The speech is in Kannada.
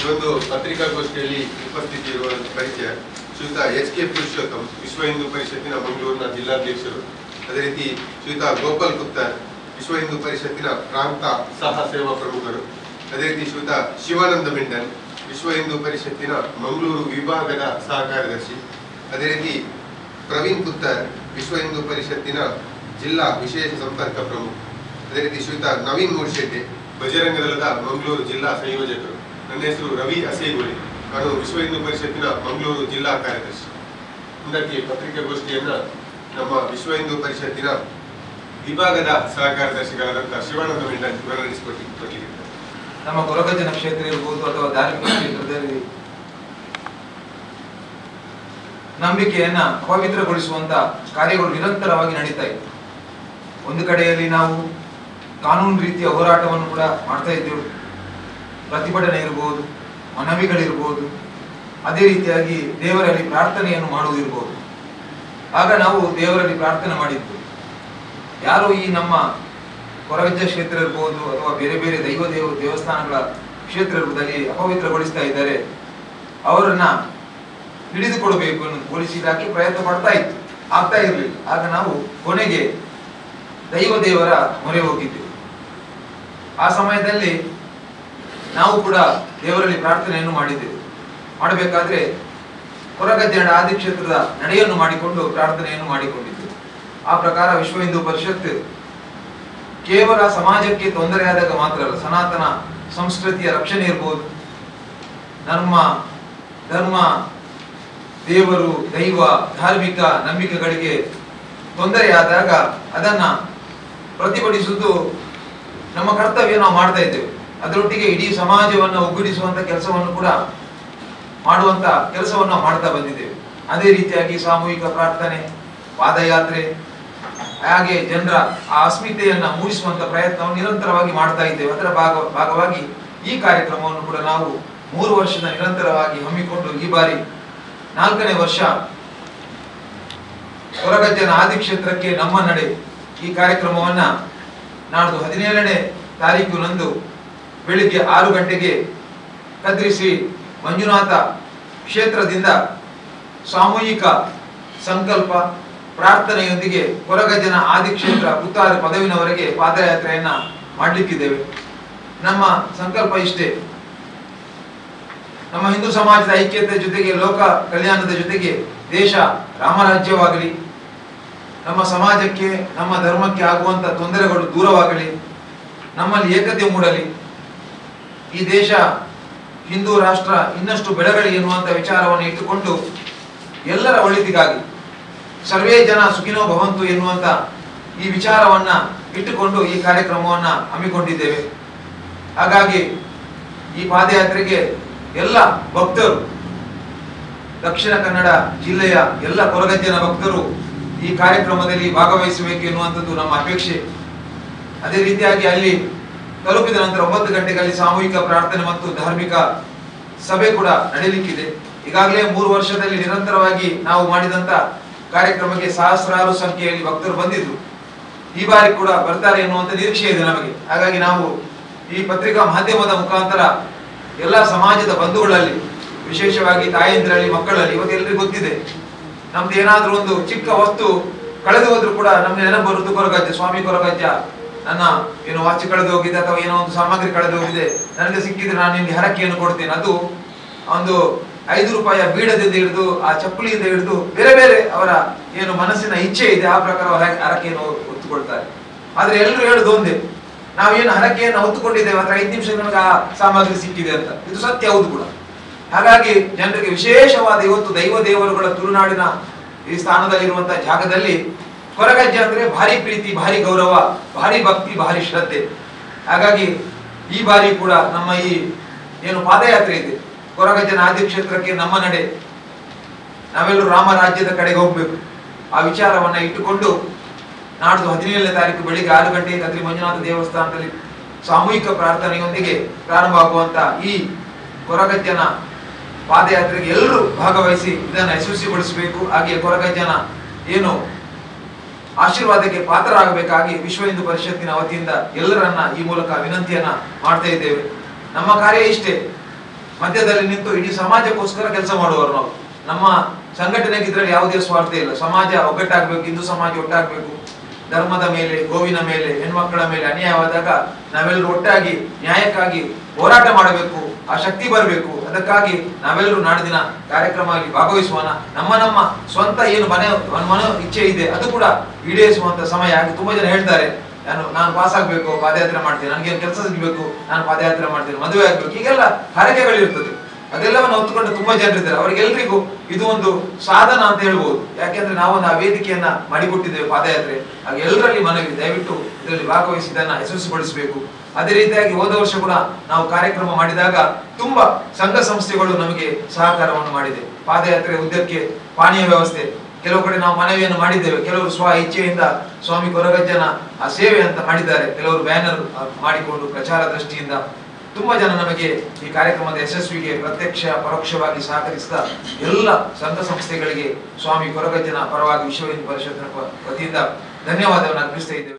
ಒಂದು ಪತ್ರಿಕಾಗೋಷ್ಠಿಯಲ್ಲಿ ಉಪಸ್ಥಿತಿ ಇರುವ ಪರಿಚಯ ಶ್ರೀಯುತ ಎಚ್ ಕೆ ಪುರುಷೋತ್ತಮ್ ವಿಶ್ವ ಹಿಂದೂ ಪರಿಷತ್ತಿನ ಮಂಗಳೂರಿನ ಜಿಲ್ಲಾಧ್ಯಕ್ಷರು ಅದೇ ರೀತಿ ಶ್ರೀಯುತ ಗೋಪಾಲ್ ಗುಪ್ತರ್ ವಿಶ್ವ ಹಿಂದೂ ಪರಿಷತ್ತಿನ ಪ್ರಾಂತ ಸಹ ಸೇವಾ ಪ್ರಮುಖರು ಅದೇ ರೀತಿ ಶ್ರೀಯುತ ಶಿವಾನಂದ ಮಿಂಡನ್ ವಿಶ್ವ ಹಿಂದೂ ಪರಿಷತ್ತಿನ ಮಂಗಳೂರು ವಿಭಾಗದ ಸಹ ಕಾರ್ಯದರ್ಶಿ ಅದೇ ರೀತಿ ಪ್ರವೀಣ್ ಪುತ್ತರ್ ವಿಶ್ವ ಹಿಂದೂ ಪರಿಷತ್ತಿನ ಜಿಲ್ಲಾ ವಿಶೇಷ ಸಂಪರ್ಕ ಪ್ರಮುಖ ಅದೇ ರೀತಿ ಶ್ರೀಯುತ ನವೀನ್ ಮೂರ್ಶೆಟ್ಟಿ ಬಜರಂಗ ದಳದ ಮಂಗಳೂರು ಜಿಲ್ಲಾ ಸಂಯೋಜಕರು ನನ್ನ ಹೆಸರು ರವಿ ಅಸೇಗುಳಿ ನಾನು ವಿಶ್ವ ಹಿಂದೂ ಪರಿಷತ್ತಿನ ಮಂಗಳೂರು ಜಿಲ್ಲಾ ಕಾರ್ಯದರ್ಶಿ ಇಂದಕ್ಕೆ ಪತ್ರಿಕಾಗೋಷ್ಠಿಯನ್ನ ನಮ್ಮ ವಿಶ್ವ ಹಿಂದೂ ಪರಿಷತ್ತಿನ ವಿಭಾಗದ ಸಹ ಕಾರ್ಯದರ್ಶಿಗಳಾದಂತಹ ಶಿವಾನಂದ ಮಿಂಡನ್ ಇವರು ನಡೆಸಿಕೊಟ್ಟಿ ಕೊಟ್ಟಿದ್ದಾರೆ ನಮ್ಮ ಕೊರಗಜ್ಜನ ಕ್ಷೇತ್ರ ಇರ್ಬೋದು ಅಥವಾ ಧಾರ್ಮಿಕ ಕ್ಷೇತ್ರದಲ್ಲಿ ನಂಬಿಕೆಯನ್ನ ಅಪವಿತ್ರಗೊಳಿಸುವಂತ ಕಾರ್ಯಗಳು ನಿರಂತರವಾಗಿ ನಡೀತಾ ಇದೆ ಒಂದು ಕಡೆಯಲ್ಲಿ ನಾವು ಕಾನೂನು ರೀತಿಯ ಹೋರಾಟವನ್ನು ಕೂಡ ಮಾಡ್ತಾ ಇದ್ದೆವು ಪ್ರತಿಭಟನೆ ಇರಬಹುದು ಮನವಿಗಳಿರ್ಬೋದು ಅದೇ ರೀತಿಯಾಗಿ ದೇವರಲ್ಲಿ ಪ್ರಾರ್ಥನೆಯನ್ನು ಮಾಡುವುದಿರ್ಬೋದು ಆಗ ನಾವು ದೇವರಲ್ಲಿ ಪ್ರಾರ್ಥನೆ ಮಾಡಿದ್ದು ಯಾರು ಈ ನಮ್ಮ ಕೊರಗಜ್ಜ ಕ್ಷೇತ್ರ ಇರ್ಬೋದು ಅಥವಾ ಬೇರೆ ಬೇರೆ ದೈವ ದೇವ ದೇವಸ್ಥಾನಗಳ ಕ್ಷೇತ್ರ ಇರ್ಬೋದಲ್ಲಿ ಅಪವಿತ್ರಗೊಳಿಸ್ತಾ ಇದ್ದಾರೆ ಅವರನ್ನ ಹಿಡಿದುಕೊಡಬೇಕು ಅನ್ನೋದು ಪೊಲೀಸ್ ಇಲಾಖೆ ಪ್ರಯತ್ನ ಪಡ್ತಾ ಇತ್ತು ಆಗ್ತಾ ಇರಲಿಲ್ಲ ಆಗ ನಾವು ಕೊನೆಗೆ ದೈವ ದೇವರ ಮೊರೆ ಹೋಗಿದ್ದೆವು ಆ ಸಮಯದಲ್ಲಿ ನಾವು ಕೂಡ ದೇವರಲ್ಲಿ ಪ್ರಾರ್ಥನೆಯನ್ನು ಮಾಡಿದ್ದೆವು ಮಾಡಬೇಕಾದ್ರೆ ಹೊರಗಜ್ಜನ ಆದಿ ಕ್ಷೇತ್ರದ ನಡೆಯನ್ನು ಮಾಡಿಕೊಂಡು ಪ್ರಾರ್ಥನೆಯನ್ನು ಮಾಡಿಕೊಂಡಿದ್ದೆವು ಆ ಪ್ರಕಾರ ವಿಶ್ವ ಹಿಂದೂ ಪರಿಷತ್ ಕೇವಲ ಸಮಾಜಕ್ಕೆ ತೊಂದರೆಯಾದಾಗ ಮಾತ್ರ ಅಲ್ಲ ಸನಾತನ ಸಂಸ್ಕೃತಿಯ ರಕ್ಷಣೆ ಇರ್ಬೋದು ನಮ್ಮ ಧರ್ಮ ದೇವರು ದೈವ ಧಾರ್ಮಿಕ ನಂಬಿಕೆಗಳಿಗೆ ತೊಂದರೆಯಾದಾಗ ಅದನ್ನ ಪ್ರತಿಭಟಿಸುವುದು ನಮ್ಮ ಕರ್ತವ್ಯ ನಾವು ಮಾಡ್ತಾ ಇದ್ದೇವೆ ಅದರೊಟ್ಟಿಗೆ ಇಡೀ ಸಮಾಜವನ್ನು ಒಗ್ಗೂಡಿಸುವಂತ ಕೆಲಸವನ್ನು ಕೂಡ ಮಾಡುವಂತ ಕೆಲಸವನ್ನು ನಾವು ಮಾಡ್ತಾ ಬಂದಿದ್ದೇವೆ ಅದೇ ರೀತಿಯಾಗಿ ಸಾಮೂಹಿಕ ಪ್ರಾರ್ಥನೆ ಪಾದಯಾತ್ರೆ ಹಾಗೆ ಜನರ ಆ ಅಸ್ಮಿತೆಯನ್ನ ಮೂಡಿಸುವಂತ ಪ್ರಯತ್ನವನ್ನು ನಿರಂತರವಾಗಿ ಮಾಡ್ತಾ ಇದ್ದೇವೆ ಅದರ ಭಾಗ ಭಾಗವಾಗಿ ಈ ಕಾರ್ಯಕ್ರಮವನ್ನು ಕೂಡ ನಾವು ಮೂರು ವರ್ಷದ ನಿರಂತರವಾಗಿ ಹಮ್ಮಿಕೊಂಡು ಈ ಬಾರಿ ನಾಲ್ಕನೇ ವರ್ಷ ಹೊರಗಜ್ಜನ ಆದಿ ಕ್ಷೇತ್ರಕ್ಕೆ ನಮ್ಮ ನಡೆ ಈ ಕಾರ್ಯಕ್ರಮವನ್ನ ನಾಡ್ದು ಹದಿನೇಳನೇ ತಾರೀಕಿನಂದು ಬೆಳಿಗ್ಗೆ ಆರು ಗಂಟೆಗೆ ಕದ್ರಿ ಶ್ರೀ ಮಂಜುನಾಥ ಕ್ಷೇತ್ರದಿಂದ ಸಾಮೂಹಿಕ ಸಂಕಲ್ಪ ಪ್ರಾರ್ಥನೆಯೊಂದಿಗೆ ಹೊರಗಜ್ಜನ ಆದಿ ಕ್ಷೇತ್ರ ಪುತ್ತಾರ ಪದವಿನವರೆಗೆ ಪಾದಯಾತ್ರೆಯನ್ನ ಮಾಡಲಿಕ್ಕಿದ್ದೇವೆ ನಮ್ಮ ಸಂಕಲ್ಪ ಇಷ್ಟೇ ನಮ್ಮ ಹಿಂದೂ ಸಮಾಜದ ಐಕ್ಯತೆ ಜೊತೆಗೆ ಲೋಕ ಕಲ್ಯಾಣದ ಜೊತೆಗೆ ದೇಶ ರಾಮರಾಜ್ಯವಾಗಲಿ ನಮ್ಮ ಸಮಾಜಕ್ಕೆ ನಮ್ಮ ಧರ್ಮಕ್ಕೆ ಆಗುವಂತ ತೊಂದರೆಗಳು ದೂರವಾಗಲಿ ನಮ್ಮಲ್ಲಿ ಏಕತೆ ಮೂಡಲಿ ಈ ದೇಶ ಹಿಂದೂ ರಾಷ್ಟ್ರ ಇನ್ನಷ್ಟು ಬೆಳಗಲಿ ಎನ್ನುವಂತ ವಿಚಾರವನ್ನು ಇಟ್ಟುಕೊಂಡು ಎಲ್ಲರ ಒಳಿತಿಗಾಗಿ ಸರ್ವೇ ಜನ ಸುಖಿನೋ ಭವಂತು ಎನ್ನುವಂತ ಈ ವಿಚಾರವನ್ನ ಇಟ್ಟುಕೊಂಡು ಈ ಕಾರ್ಯಕ್ರಮವನ್ನ ಹಮ್ಮಿಕೊಂಡಿದ್ದೇವೆ ಹಾಗಾಗಿ ಈ ಪಾದಯಾತ್ರೆಗೆ ಎಲ್ಲ ಭಕ್ತರು ದಕ್ಷಿಣ ಕನ್ನಡ ಜಿಲ್ಲೆಯ ಎಲ್ಲ ಕೊರಗಜ್ಜನ ಭಕ್ತರು ಈ ಕಾರ್ಯಕ್ರಮದಲ್ಲಿ ಭಾಗವಹಿಸಬೇಕು ಎನ್ನುವಂಥದ್ದು ನಮ್ಮ ಅಪೇಕ್ಷೆ ಅದೇ ರೀತಿಯಾಗಿ ಅಲ್ಲಿ ತಲುಪಿದ ನಂತರ ಒಂಬತ್ತು ಗಂಟೆಗೆ ಅಲ್ಲಿ ಸಾಮೂಹಿಕ ಪ್ರಾರ್ಥನೆ ಮತ್ತು ಧಾರ್ಮಿಕ ಸಭೆ ಕೂಡ ನಡೆಯಲಿಕ್ಕಿದೆ ಈಗಾಗಲೇ ಮೂರು ವರ್ಷದಲ್ಲಿ ನಿರಂತರವಾಗಿ ನಾವು ಮಾಡಿದಂತ ಕಾರ್ಯಕ್ರಮಕ್ಕೆ ಸಹಸ್ರಾರು ಸಂಖ್ಯೆಯಲ್ಲಿ ಭಕ್ತರು ಬಂದಿದ್ರು ಈ ಬಾರಿ ಕೂಡ ಬರ್ತಾರೆ ಎನ್ನುವಂತ ನಿರೀಕ್ಷೆ ಇದೆ ನಮಗೆ ಹಾಗಾಗಿ ನಾವು ಈ ಪತ್ರಿಕಾ ಮಾಧ್ಯಮದ ಮುಖಾಂತರ ಎಲ್ಲ ಸಮಾಜದ ಬಂಧುಗಳಲ್ಲಿ ವಿಶೇಷವಾಗಿ ತಾಯಂದಿರಲ್ಲಿ ಮಕ್ಕಳಲ್ಲಿ ಇವತ್ತು ಎಲ್ರಿಗೂ ಗೊತ್ತಿದೆ ನಮ್ದು ಏನಾದ್ರೂ ಒಂದು ಚಿಕ್ಕ ವಸ್ತು ಕಳೆದು ಹೋದ್ರು ಕೂಡ ನಮ್ಗೆ ನೆನಪು ಬರುವುದು ಕೊರಗಜ್ಜ ಸ್ವಾಮಿ ಕೊರಗಜ್ಜ ನನ್ನ ಏನು ವಾಚ್ ಕಳೆದು ಹೋಗಿದೆ ಅಥವಾ ಏನೋ ಒಂದು ಸಾಮಗ್ರಿ ಕಳೆದು ಹೋಗಿದೆ ನನಗೆ ಸಿಕ್ಕಿದ್ರೆ ನಾನು ನಿಮ್ಗೆ ಹರಕೆಯನ್ನು ಕೊಡ್ತೇನೆ ಅದು ಒಂದು ಐದು ರೂಪಾಯಿಯ ಬೀಡದಿಂದ ಹಿಡಿದು ಆ ಚಪ್ಪಲಿಯಿಂದ ಹಿಡಿದು ಬೇರೆ ಬೇರೆ ಅವರ ಏನು ಮನಸ್ಸಿನ ಇಚ್ಛೆ ಇದೆ ಆ ಪ್ರಕಾರ ಅವರ ಹರಕೆಯನ್ನು ಹೊತ್ತುಕೊಳ್ತಾರೆ ಆದ್ರೆ ಎಲ್ಲರೂ ಹೇಳುದು ಒಂದೇ ನಾವೇನು ಹರಕೆಯನ್ನು ಹೊತ್ತುಕೊಂಡಿದ್ದೇವೆ ಅದ್ರ ಐದು ನಿಮಿಷ ನಮಗೆ ಆ ಸಾಮಗ್ರಿ ಸಿಕ್ಕಿದೆ ಅಂತ ಇದು ಸತ್ಯ ಹೌದು ಕೂಡ ಹಾಗಾಗಿ ಜನರಿಗೆ ವಿಶೇಷವಾದ ಇವತ್ತು ದೈವ ದೇವರುಗಳ ತುಳುನಾಡಿನ ಈ ಸ್ಥಾನದಲ್ಲಿರುವಂತಹ ಜಾಗದಲ್ಲಿ ಕೊರಗಜ್ಜೆ ಅಂದ್ರೆ ಭಾರಿ ಪ್ರೀತಿ ಭಾರಿ ಗೌರವ ಭಾರಿ ಭಕ್ತಿ ಭಾರಿ ಶ್ರದ್ಧೆ ಹಾಗಾಗಿ ಈ ಬಾರಿ ಕೂಡ ನಮ್ಮ ಈ ಏನು ಪಾದಯಾತ್ರೆ ಇದೆ ಕೊರಗಜ್ಜನ ಆದಿ ಕ್ಷೇತ್ರಕ್ಕೆ ನಮ್ಮ ನಡೆ ನಾವೆಲ್ಲರೂ ರಾಮ ರಾಜ್ಯದ ಕಡೆಗೆ ಹೋಗ್ಬೇಕು ಆ ವಿಚಾರವನ್ನ ಇಟ್ಟುಕೊಂಡು ನಾಡ್ದು ಹದಿನೇಳನೇ ತಾರೀಕು ಬೆಳಿಗ್ಗೆ ಆರು ಗಂಟೆಗೆ ಕದ್ರಿ ಮಂಜುನಾಥ ದೇವಸ್ಥಾನದಲ್ಲಿ ಸಾಮೂಹಿಕ ಪ್ರಾರ್ಥನೆಯೊಂದಿಗೆ ಪ್ರಾರಂಭ ಆಗುವಂತ ಈ ಕೊರಗಜ್ಜನ ಪಾದಯಾತ್ರೆಗೆ ಎಲ್ಲರೂ ಭಾಗವಹಿಸಿ ಇದನ್ನು ಯಶಸ್ವಿಗೊಳಿಸಬೇಕು ಹಾಗೆ ಕೊರಗಜ್ಜನ ಏನು ಆಶೀರ್ವಾದಕ್ಕೆ ಪಾತ್ರರಾಗಬೇಕಾಗಿ ವಿಶ್ವ ಹಿಂದೂ ಪರಿಷತ್ತಿನ ವತಿಯಿಂದ ಎಲ್ಲರನ್ನ ಈ ಮೂಲಕ ವಿನಂತಿಯನ್ನ ಮಾಡ್ತಾ ಇದ್ದೇವೆ ನಮ್ಮ ಕಾರ್ಯ ಇಷ್ಟೇ ಮಧ್ಯದಲ್ಲಿ ನಿಂತು ಇಡೀ ಸಮಾಜಕ್ಕೋಸ್ಕರ ಕೆಲಸ ಮಾಡುವವರು ನಾವು ನಮ್ಮ ಸಂಘಟನೆಗೆ ಇದ್ರಲ್ಲಿ ಯಾವುದೇ ಸ್ವಾರ್ಥ ಇಲ್ಲ ಸಮಾಜ ಒಗ್ಗಟ್ಟಾಗ್ಬೇಕು ಹಿಂದೂ ಸಮಾಜ ಒಟ್ಟಾಗ್ಬೇಕು ಧರ್ಮದ ಮೇಲೆ ಗೋವಿನ ಮೇಲೆ ಹೆಣ್ಮಕ್ಕಳ ಮೇಲೆ ಅನ್ಯಾಯವಾದಾಗ ನಾವೆಲ್ಲರೂ ಒಟ್ಟಾಗಿ ನ್ಯಾಯಕ್ಕಾಗಿ ಹೋರಾಟ ಮಾಡಬೇಕು ಆ ಶಕ್ತಿ ಬರಬೇಕು ಅದಕ್ಕಾಗಿ ನಾವೆಲ್ಲರೂ ನಾಡಿನ ಕಾರ್ಯಕ್ರಮದಲ್ಲಿ ಭಾಗವಹಿಸುವನ ನಮ್ಮ ನಮ್ಮ ಸ್ವಂತ ಏನು ಮನೆ ಮನೋ ಇಚ್ಛೆ ಇದೆ ಅದು ಕೂಡ ಈಡೇರಿಸುವಂತ ಸಮಯ ಹಾಗೆ ತುಂಬಾ ಜನ ಹೇಳ್ತಾರೆ ನಾನು ನಾನು ಪಾಸ್ ಆಗ್ಬೇಕು ಪಾದಯಾತ್ರೆ ಮಾಡ್ತೇನೆ ನನಗೆ ಕೆಲಸ ಸಿಗಬೇಕು ನಾನು ಪಾದಯಾತ್ರೆ ಮಾಡ್ತೇನೆ ಮದುವೆ ಆಗ್ಬೇಕು ಹೀಗೆಲ್ಲ ಹರಕೆಗಳಿರ್ತದೆ ಅದೆಲ್ಲವನ್ನು ಹೊತ್ತುಕೊಂಡು ತುಂಬಾ ಜನರಿದ್ದಾರೆ ಅವರಿಗೆಲ್ಲರಿಗೂ ಇದು ಒಂದು ಸಾಧನ ಅಂತ ಹೇಳ್ಬೋದು ಯಾಕೆಂದ್ರೆ ನಾವೊಂದು ಆ ವೇದಿಕೆಯನ್ನ ಮಾಡಿಕೊಟ್ಟಿದ್ದೇವೆ ಪಾದಯಾತ್ರೆ ಹಾಗೆ ಎಲ್ಲರಲ್ಲಿ ಮನವಿ ದಯವಿಟ್ಟು ಇದರಲ್ಲಿ ಭಾಗವಹಿಸಿ ಇದನ್ನ ಯಶಸ್ವಿಗೊಳಿಸಬೇಕು ಅದೇ ರೀತಿಯಾಗಿ ಹೋದ ವರ್ಷ ಕೂಡ ನಾವು ಕಾರ್ಯಕ್ರಮ ಮಾಡಿದಾಗ ತುಂಬಾ ಸಂಘ ಸಂಸ್ಥೆಗಳು ನಮಗೆ ಸಹಕಾರವನ್ನು ಮಾಡಿದೆ ಪಾದಯಾತ್ರೆ ಉದ್ದಕ್ಕೆ ಪಾನೀಯ ವ್ಯವಸ್ಥೆ ಕೆಲವು ಕಡೆ ನಾವು ಮನವಿಯನ್ನು ಮಾಡಿದ್ದೇವೆ ಕೆಲವರು ಸ್ವ ಇಚ್ಛೆಯಿಂದ ಸ್ವಾಮಿ ಕೊರಗಜ್ಜನ ಆ ಸೇವೆ ಅಂತ ಮಾಡಿದ್ದಾರೆ ಕೆಲವರು ಬ್ಯಾನರ್ ಮಾಡಿಕೊಂಡು ಪ್ರಚಾರ ದೃಷ್ಟಿಯಿಂದ ತುಂಬಾ ಜನ ನಮಗೆ ಈ ಕಾರ್ಯಕ್ರಮದ ಯಶಸ್ವಿಗೆ ಪ್ರತ್ಯಕ್ಷ ಪರೋಕ್ಷವಾಗಿ ಸಹಕರಿಸಿದ ಎಲ್ಲ ಸಂಘ ಸಂಸ್ಥೆಗಳಿಗೆ ಸ್ವಾಮಿ ಕೊರಗಜ್ಜನ ಪರವಾಗಿ ವಿಶ್ವ ಹಿಂದೂ ಪರಿಷತ್ನ ಪ- ವತಿಯಿಂದ ಧನ್ಯವಾದವನ್ನು ಅರ್ಪಿಸ್ತಾ ಇದ್ದೇವೆ